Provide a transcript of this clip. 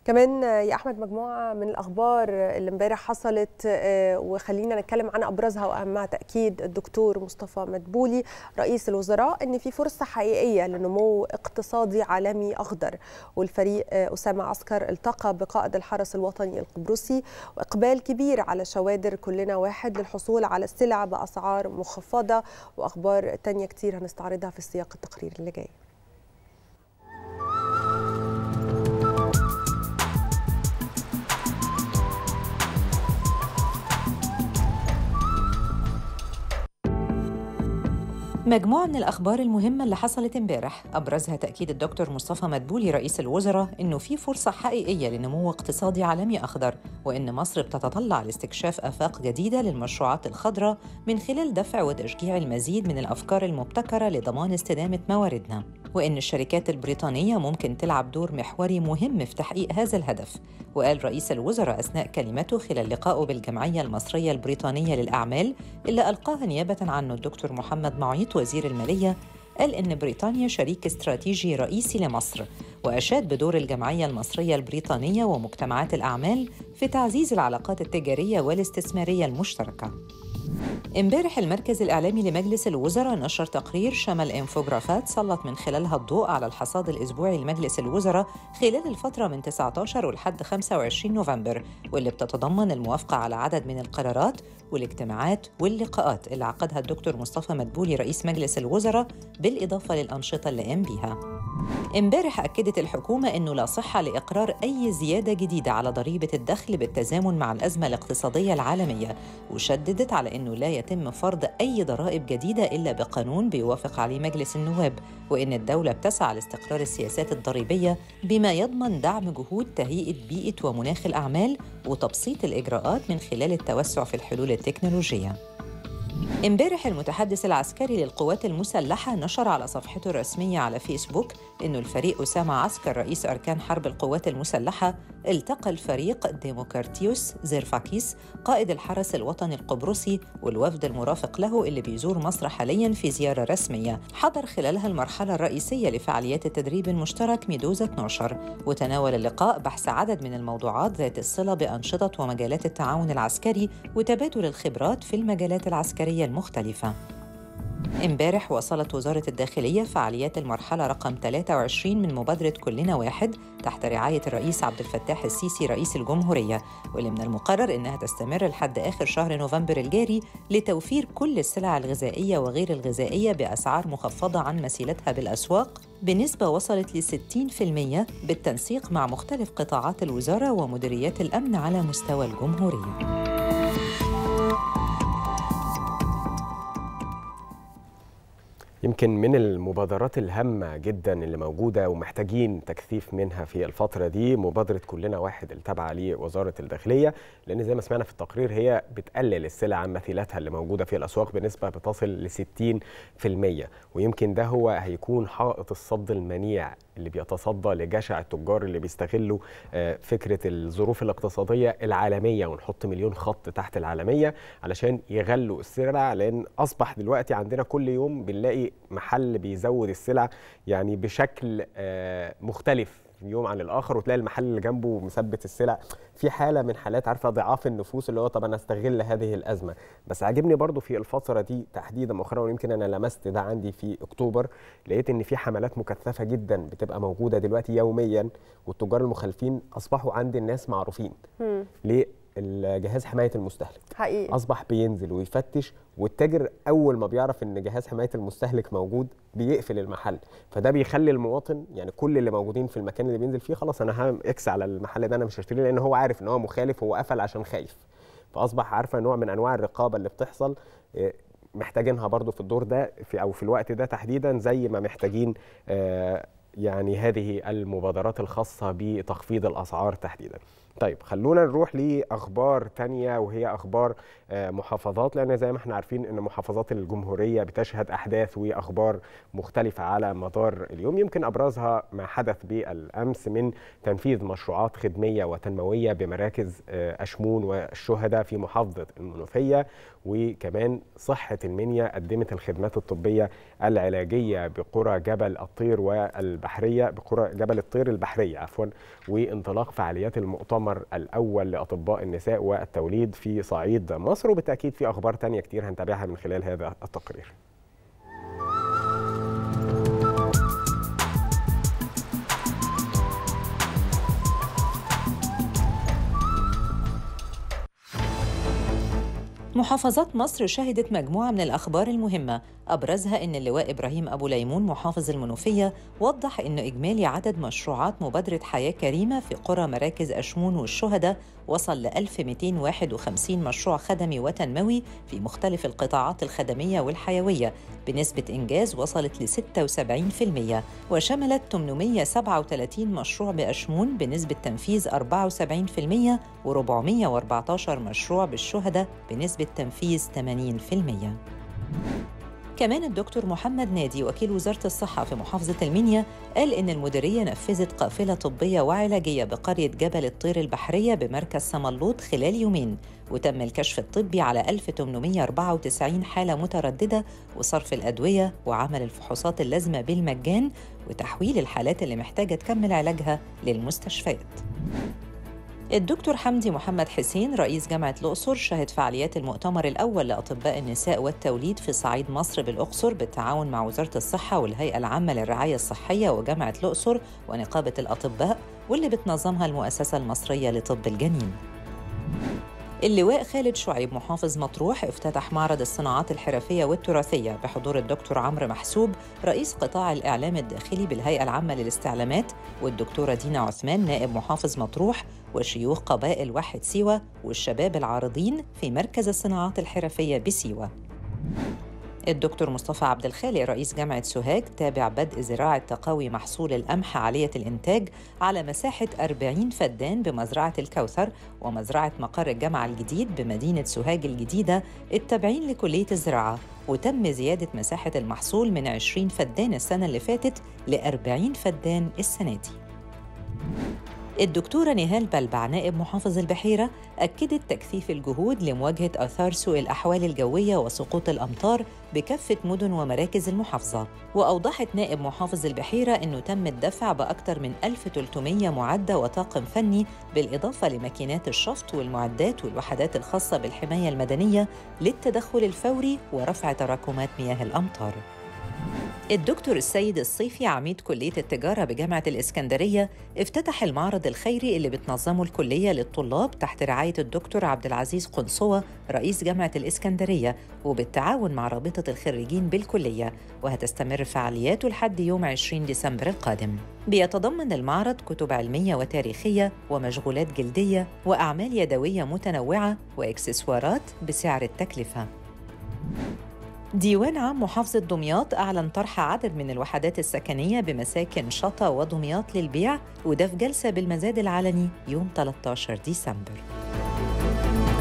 كمان يا احمد مجموعه من الاخبار اللي امبارح حصلت وخلينا نتكلم عن ابرزها واهمها تاكيد الدكتور مصطفى مدبولي رئيس الوزراء ان في فرصه حقيقيه لنمو اقتصادي عالمي اخضر والفريق اسامه عسكر التقى بقائد الحرس الوطني القبرصي واقبال كبير على شوادر كلنا واحد للحصول على السلع باسعار مخفضه واخبار تانية كتير هنستعرضها في سياق التقرير اللي جاي مجموعة من الأخبار المهمة اللي حصلت امبارح أبرزها تأكيد الدكتور مصطفى مدبولي رئيس الوزراء إنه في فرصة حقيقية لنمو اقتصادي عالمي أخضر وإن مصر بتتطلع لاستكشاف آفاق جديدة للمشروعات الخضراء من خلال دفع وتشجيع المزيد من الأفكار المبتكرة لضمان استدامة مواردنا وإن الشركات البريطانية ممكن تلعب دور محوري مهم في تحقيق هذا الهدف وقال رئيس الوزراء أثناء كلمته خلال لقائه بالجمعية المصرية البريطانية للأعمال اللي ألقاها نيابة عنه الدكتور محمد معيط وزير المالية قال إن بريطانيا شريك استراتيجي رئيسي لمصر وأشاد بدور الجمعية المصرية البريطانية ومجتمعات الأعمال في تعزيز العلاقات التجارية والاستثمارية المشتركة امبارح المركز الإعلامي لمجلس الوزراء نشر تقرير شمل انفوجرافات سلط من خلالها الضوء على الحصاد الأسبوعي لمجلس الوزراء خلال الفترة من 19 ولحد 25 نوفمبر واللي بتتضمن الموافقة على عدد من القرارات والاجتماعات واللقاءات اللي عقدها الدكتور مصطفى مدبولي رئيس مجلس الوزراء بالإضافة للأنشطة اللي قام بيها امبارح أكدت الحكومة أنه لا صحة لإقرار أي زيادة جديدة على ضريبة الدخل بالتزامن مع الأزمة الاقتصادية العالمية وشددت على أنه لا يتم فرض أي ضرائب جديدة إلا بقانون بيوافق عليه مجلس النواب وإن الدولة بتسعى لاستقرار السياسات الضريبية بما يضمن دعم جهود تهيئة بيئة ومناخ الأعمال وتبسيط الإجراءات من خلال التوسع في الحلول التكنولوجية امبارح المتحدث العسكري للقوات المسلحة نشر على صفحته الرسمية على فيسبوك إنه الفريق أسامة عسكر رئيس أركان حرب القوات المسلحة التقى الفريق ديموكراتيوس زيرفاكيس قائد الحرس الوطني القبرصي والوفد المرافق له اللي بيزور مصر حاليا في زيارة رسمية حضر خلالها المرحلة الرئيسية لفعاليات التدريب المشترك ميدوزا 12 وتناول اللقاء بحث عدد من الموضوعات ذات الصلة بأنشطة ومجالات التعاون العسكري وتبادل الخبرات في المجالات العسكرية المختلفة امبارح وصلت وزارة الداخلية فعاليات المرحلة رقم 23 من مبادرة كلنا واحد تحت رعاية الرئيس عبد الفتاح السيسي رئيس الجمهورية واللي من المقرر إنها تستمر لحد آخر شهر نوفمبر الجاري لتوفير كل السلع الغذائية وغير الغذائية بأسعار مخفضة عن مسيلتها بالأسواق بنسبة وصلت ل 60% بالتنسيق مع مختلف قطاعات الوزارة ومديريات الأمن على مستوى الجمهورية. يمكن من المبادرات الهامة جدا اللي موجودة ومحتاجين تكثيف منها في الفترة دي مبادرة كلنا واحد التابعة لوزارة الداخلية لأن زي ما سمعنا في التقرير هي بتقلل السلع عن مثيلاتها اللي موجودة في الأسواق بنسبة بتصل ل 60% ويمكن ده هو هيكون حائط الصد المنيع اللي بيتصدى لجشع التجار اللي بيستغلوا فكرة الظروف الاقتصادية العالمية ونحط مليون خط تحت العالمية علشان يغلوا السلع لأن أصبح دلوقتي عندنا كل يوم بنلاقي محل بيزود السلع يعني بشكل مختلف يوم عن الاخر وتلاقي المحل اللي جنبه مثبت السلع في حاله من حالات عارفه ضعاف النفوس اللي هو طب انا استغل هذه الازمه بس عاجبني برضو في الفتره دي تحديدا مؤخرا ويمكن انا لمست ده عندي في اكتوبر لقيت ان في حملات مكثفه جدا بتبقى موجوده دلوقتي يوميا والتجار المخالفين اصبحوا عند الناس معروفين ليه الجهاز حمايه المستهلك حقيقي اصبح بينزل ويفتش والتاجر اول ما بيعرف ان جهاز حمايه المستهلك موجود بيقفل المحل فده بيخلي المواطن يعني كل اللي موجودين في المكان اللي بينزل فيه خلاص انا هعمل اكس على المحل ده انا مش هشتريه لان هو عارف ان هو مخالف هو قفل عشان خايف فاصبح عارفه نوع من انواع الرقابه اللي بتحصل محتاجينها برضو في الدور ده في او في الوقت ده تحديدا زي ما محتاجين يعني هذه المبادرات الخاصه بتخفيض الاسعار تحديدا طيب خلونا نروح لاخبار تانية وهي اخبار محافظات لان زي ما احنا عارفين ان محافظات الجمهوريه بتشهد احداث واخبار مختلفه على مدار اليوم يمكن ابرزها ما حدث بالامس من تنفيذ مشروعات خدميه وتنمويه بمراكز اشمون والشهداء في محافظه المنوفيه وكمان صحه المنيا قدمت الخدمات الطبيه العلاجيه بقرى جبل الطير والبحريه بقرى جبل الطير البحريه عفوا وانطلاق فعاليات المؤتمر الاول لاطباء النساء والتوليد في صعيد مصر وبالتاكيد في اخبار تانية كتير هنتابعها من خلال هذا التقرير محافظات مصر شهدت مجموعة من الأخبار المهمة أبرزها أن اللواء إبراهيم أبو ليمون محافظ المنوفية وضح أن إجمالي عدد مشروعات مبادرة حياة كريمة في قرى مراكز أشمون والشهداء وصل ل 1251 مشروع خدمي وتنموي في مختلف القطاعات الخدمية والحيوية بنسبة إنجاز وصلت ل 76% وشملت 837 مشروع بأشمون بنسبة تنفيذ 74% و414 مشروع بالشهداء بنسبة تنفيذ 80%. كمان الدكتور محمد نادي وكيل وزارة الصحة في محافظة المنيا قال إن المديرية نفذت قافلة طبية وعلاجية بقرية جبل الطير البحرية بمركز سملوط خلال يومين وتم الكشف الطبي على 1894 حالة مترددة وصرف الأدوية وعمل الفحوصات اللازمة بالمجان وتحويل الحالات اللي محتاجة تكمل علاجها للمستشفيات الدكتور حمدي محمد حسين رئيس جامعة الأقصر شهد فعاليات المؤتمر الأول لأطباء النساء والتوليد في صعيد مصر بالأقصر بالتعاون مع وزارة الصحة والهيئة العامة للرعاية الصحية وجامعة الأقصر ونقابة الأطباء واللي بتنظمها المؤسسة المصرية لطب الجنين. اللواء خالد شعيب محافظ مطروح افتتح معرض الصناعات الحرفية والتراثية بحضور الدكتور عمرو محسوب رئيس قطاع الإعلام الداخلي بالهيئة العامة للاستعلامات والدكتورة دينا عثمان نائب محافظ مطروح وشيوخ قبائل واحد سيوة والشباب العارضين في مركز الصناعات الحرفية بسيوة الدكتور مصطفى عبد الخالق رئيس جامعة سوهاج تابع بدء زراعة تقوي محصول القمح عالية الإنتاج على مساحة 40 فدان بمزرعة الكوثر ومزرعة مقر الجامعة الجديد بمدينة سوهاج الجديدة التابعين لكلية الزراعة وتم زيادة مساحة المحصول من 20 فدان السنة اللي فاتت ل 40 فدان السنة دي الدكتورة نهال بلبع نائب محافظ البحيرة أكدت تكثيف الجهود لمواجهة آثار سوء الأحوال الجوية وسقوط الأمطار بكافة مدن ومراكز المحافظة وأوضحت نائب محافظ البحيرة أنه تم الدفع بأكثر من 1300 معدة وطاقم فني بالإضافة لماكينات الشفط والمعدات والوحدات الخاصة بالحماية المدنية للتدخل الفوري ورفع تراكمات مياه الأمطار الدكتور السيد الصيفي عميد كلية التجارة بجامعة الإسكندرية افتتح المعرض الخيري اللي بتنظمه الكلية للطلاب تحت رعاية الدكتور عبد العزيز قنصوة رئيس جامعة الإسكندرية وبالتعاون مع رابطة الخريجين بالكلية وهتستمر فعالياته لحد يوم 20 ديسمبر القادم بيتضمن المعرض كتب علمية وتاريخية ومشغولات جلدية وأعمال يدوية متنوعة وإكسسوارات بسعر التكلفة ديوان عام محافظة دمياط أعلن طرح عدد من الوحدات السكنية بمساكن شطا ودمياط للبيع وده في جلسة بالمزاد العلني يوم 13 ديسمبر